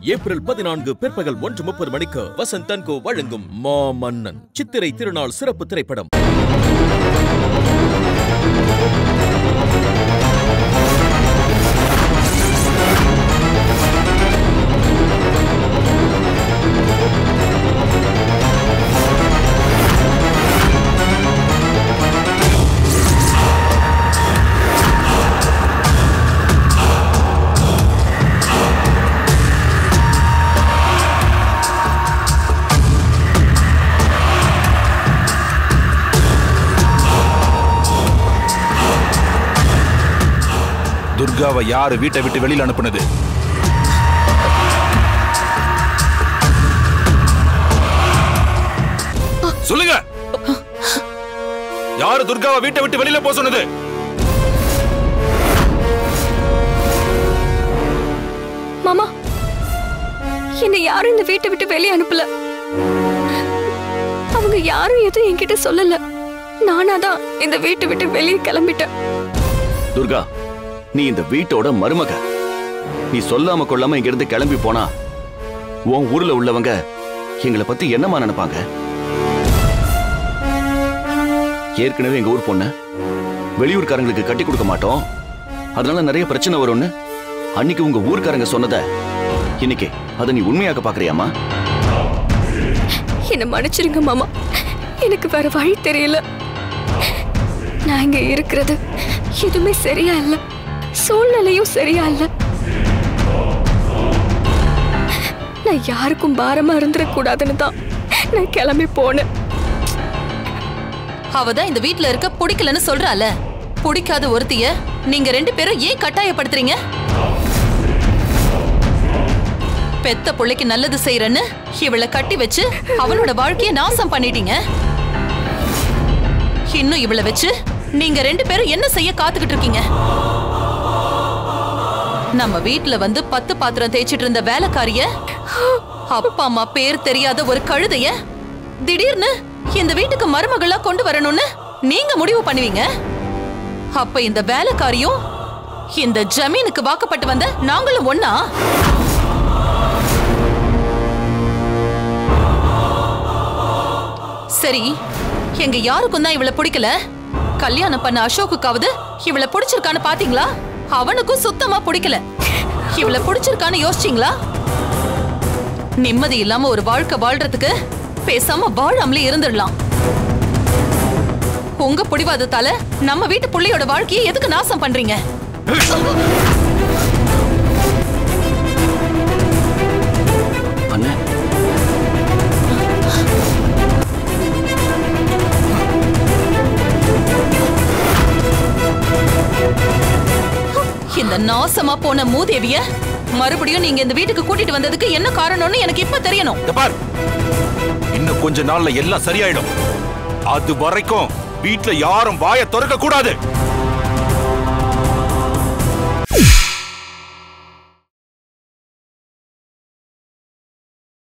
April பதினான்கு பிற்பகல் ஒன்று முப்பது மணிக்கு வசந்த் தன்கோ வழங்கும் மாமன்னன் சித்திரை திருநாள் சிறப்பு திரைப்படம் துர்காவை யாரு வீட்டை விட்டு வெளியில அனுப்புனது சொல்லுங்க யாரு துர்காவை வீட்டை விட்டு வெளியில போக சொன்னது மாமா என்னை யாரும் இந்த வீட்டை விட்டு வெளியே அனுப்பல அவங்க யாரும் எதுவும் என்கிட்ட சொல்லல நானா தான் இந்த வீட்டை விட்டு வெளியே கிளம்பிட்டேன் துர்கா நீ இந்த வீட்டோட மருமக நீ சொல்லாம கொள்ளாம இங்க இருந்து கிளம்பி போனா உன் ஊர்ல உள்ளவங்க எங்களை பத்தி என்னமா நினைப்பாங்க ஏற்கனவே எங்க ஊர் பொண்ணு வெளியூர்காரங்களுக்கு கட்டி கொடுக்க மாட்டோம் அதனால நிறைய பிரச்சனை வரும்னு அன்னைக்கு உங்க ஊர்க்காரங்க சொன்னத இன்னைக்கு அதை நீ உண்மையாக்க பாக்குறியாமா என்னை மன்னிச்சிருங்க மாமா எனக்கு வேற வழி தெரியல நான் இங்க இருக்கிறது எதுவுமே சரியா இல்ல சூழ்நிலையும் சரியா இல்ல நான் யாருக்கும் பாரமா இருந்துடக்கூடாதுன்னு தான் நான் கிளம்பி போனேன் அவ தான் இந்த வீட்ல இருக்க பிடிக்கலன்னு சொல்றால பிடிக்காத ஒருத்திய நீங்க ரெண்டு பேரும் ஏன் கட்டாயப்படுத்துறீங்க பெத்த புள்ளைக்கு நல்லது செய்யறன்னு இவளை கட்டி வச்சு அவனோட வாழ்க்கைய நாசம் பண்ணிட்டீங்க இன்னும் இவளை வச்சு நீங்க ரெண்டு பேரும் என்ன செய்ய காத்துக்கிட்டு இருக்கீங்க நம்ம வீட்ல வந்து பத்து பாத்திரம் தேய்ச்சிட்டு இருந்த வேலைக்காரிய அப்பா அம்மா பேர் தெரியாத ஒரு கழுதைய திடீர்னு இந்த வீட்டுக்கு மருமகளா கொண்டு வரணும்னு நீங்க முடிவு பண்ணுவீங்க அப்ப இந்த வேலைக்காரியும் இந்த ஜமீனுக்கு வாக்கப்பட்டு வந்த நாங்களும் ஒண்ணா சரி எங்க யாருக்கும் தான் இவளை பிடிக்கல கல்யாணம் பண்ண அசோக்குக்காவது இவளை பிடிச்சிருக்கான்னு பாத்தீங்களா அவனுக்கும் சுத்தமா பிடிக்கல இவளை பிடிச்சிருக்கான்னு யோசிச்சீங்களா நிம்மதி இல்லாம ஒரு வாழ்க்கை வாழ்றதுக்கு பேசாம வாழாமலே இருந்துடலாம் உங்க பிடிவாதத்தால நம்ம வீட்டு புள்ளையோட வாழ்க்கையை எதுக்கு நாசம் பண்றீங்க அண்ணே இந்த நாசமா போன மூதேவிய மறுபடியும் நீங்க இந்த வீட்டுக்கு கூட்டிட்டு வந்ததுக்கு என்ன காரணம்னு எனக்கு இப்ப தெரியணும் இத பார் இன்னும் கொஞ்ச நாள்ல எல்லாம் சரியாயிடும் அது வரைக்கும் வீட்ல யாரும் வாயை திறக்க கூடாது